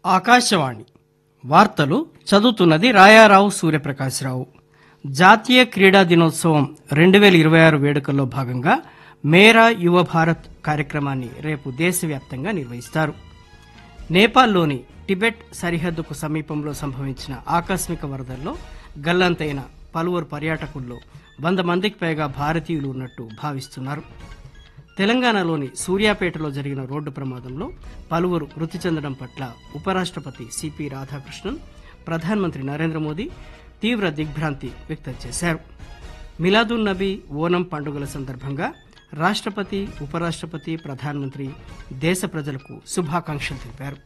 ఆకాశవాణి వార్తలు చదువుతున్నది రాయారావు సూర్యప్రకాశ్రావు జాతీయ క్రీడా దినోత్సవం రెండు వేల ఇరవై ఆరు వేడుకల్లో భాగంగా మేరా యువ భారత్ కార్యక్రమాన్ని రేపు దేశవ్యాప్తంగా నిర్వహిస్తారు నేపాల్లోని టిబెట్ సరిహద్దుకు సమీపంలో సంభవించిన ఆకస్మిక వరదల్లో గల్లంతైన పలువురు పర్యాటకుల్లో వంద మందికి పైగా భారతీయులు ఉన్నట్టు భావిస్తున్నారు తెలంగాణలోని సూర్యాపేటలో జరిగిన రోడ్డు ప్రమాదంలో పలువురు మృతి చెందడం పట్ల ఉపరాష్ట్రపతి సిపి రాధాకృష్ణన్ ప్రధానమంత్రి నరేంద్ర మోదీ తీవ్ర దిగ్భ్రాంతి వ్యక్తం చేశారు మిలాదున్ నబీ ఓనం పండుగల సందర్భంగా రాష్ట్రపతి ఉపరాష్ట్రపతి ప్రధానమంత్రి దేశ ప్రజలకు శుభాకాంక్షలు తెలిపారు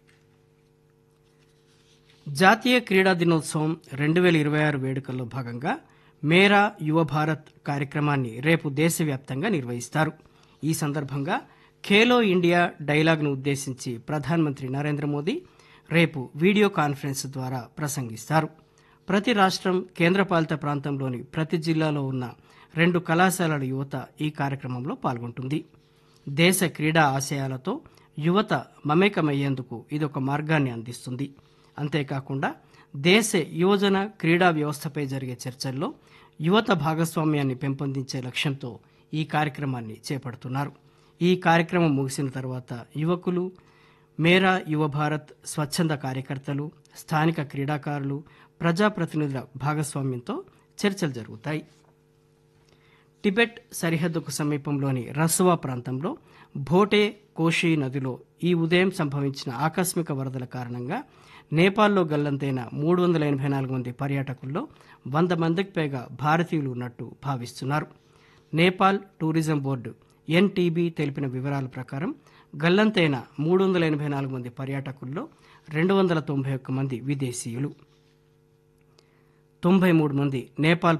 జాతీయ క్రీడా దినోత్సవం రెండు వేల ఇరవై ఆరు వేడుకల్లో భాగంగా మేరా యువ భారత్ కార్యక్రమాన్ని రేపు దేశవ్యాప్తంగా నిర్వహిస్తారు ఈ సందర్భంగా ఖేలో ఇండియా డైలాగ్ను ఉద్దేశించి ప్రధానమంత్రి నరేంద్ర మోదీ రేపు వీడియో కాన్ఫరెన్స్ ద్వారా ప్రసంగిస్తారు ప్రతి రాష్ట్రం కేంద్రపాలిత ప్రాంతంలోని ప్రతి జిల్లాలో ఉన్న రెండు కళాశాలల యువత ఈ కార్యక్రమంలో పాల్గొంటుంది దేశ క్రీడా ఆశయాలతో యువత మమేకమయ్యేందుకు ఇదొక మార్గాన్ని అందిస్తుంది అంతేకాకుండా దేశ యువజన క్రీడా వ్యవస్థపై జరిగే చర్చల్లో యువత భాగస్వామ్యాన్ని పెంపొందించే లక్ష్యంతో ఈ కార్యక్రమాన్ని చేపడుతున్నారు ఈ కార్యక్రమం ముగిసిన తర్వాత యువకులు మేరా యువ భారత్ స్వచ్ఛంద కార్యకర్తలు స్థానిక క్రీడాకారులు ప్రజాప్రతినిధుల భాగస్వామ్యంతో చర్చలు జరుగుతాయి టిబెట్ సరిహద్దుకు సమీపంలోని రసువా ప్రాంతంలో భోటే కోషి నదిలో ఈ ఉదయం సంభవించిన ఆకస్మిక వరదల కారణంగా నేపాల్లో గల్లంతైన మూడు వందల ఎనభై నాలుగు మంది పర్యాటకుల్లో వంద మందికి పైగా భారతీయులు ఉన్నట్టు భావిస్తున్నారు నేపాల్ టూరిజం బోర్డు ఎన్టీబీ తెలిపిన వివరాల ప్రకారం గల్లంతైన మూడు వందల ఎనభై నాలుగు మంది పర్యాటకుల్లో రెండు వందల తొంభై ఒక్క మంది విదేశీయులు తొంభై మూడు మంది నేపాల్